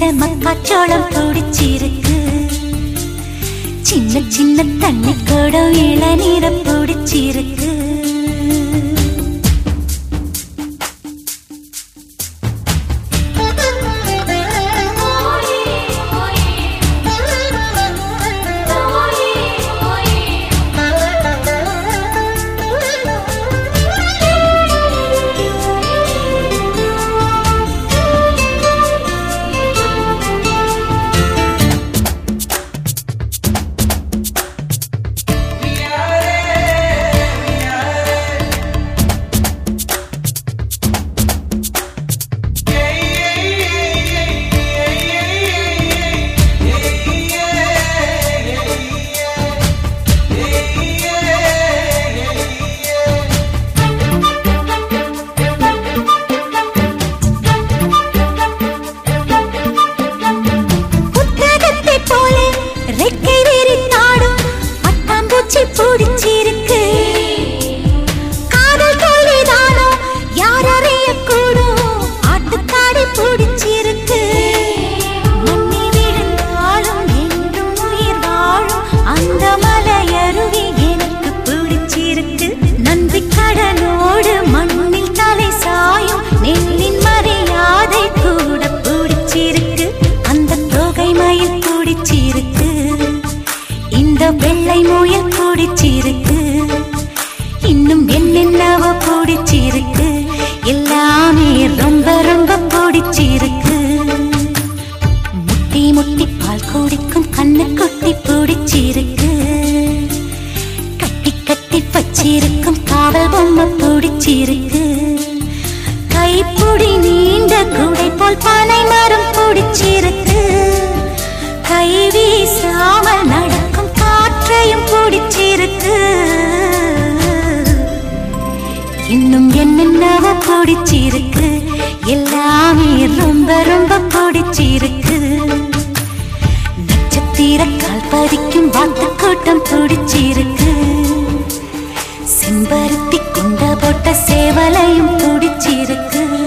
மக்காச்சோளம் பிடிச்சிருக்கு சின்ன சின்ன தண்ணி குடம் இளநீரை பிடிச்சிருக்கு புத்தகத்தை போல ரெக்கை விரித்தாடும் பட்டாம்பூச்சி பிடிச்சிருக்கு காதல் தோல்விதானோ யார் அறியக்கூடும் ஆட்டுக்காடி பிடிச்சிருக்கு மண்ணி விழுந்தாலும் என்றும் உயிர் வாழும் அந்த மலையருவி எனக்கு பிடிச்சிருக்கு நன்றி கடலோடு மண்ணில் தலை சாயும் நெல்லின் மரியாதை கூட பிடிச்சிருக்கு அந்த தொகை மயில் பிடிச்சிருக்கு இந்த வெள்ளை முயல் பிடிச்சிருக்கு இன்னும் என்னென்னவோ பிடிச்சிருக்கு எல்லாமே ரொம்ப ரொம்ப பிடிச்சிருக்கு முட்டி முட்டி பால் குடிக்கும் கண்ணு குட்டி பிடிச்சிருக்கு கட்டி கட்டி வச்சிருக்கும் காவல் பொம்மை பிடிச்சிருக்கு கைப்புடி நீண்ட குடை போல் பனை மரம் பிடிச்சிருக்கு கை வீசாமல் நடக்கும் காற்றையும் பிடிச்சிருக்கு இன்னும் என்னென்னவோ பிடிச்சிருக்கு எல்லாமே ரொம்ப ரொம்ப பிடிச்சிருக்கு நட்சத்திர கால் பதிக்கும் வாத்து கூட்டம் பிடிச்சிருக்கு செம்பருத்தி குண்ட போட்ட சேவலையும் பிடிச்சிருக்கு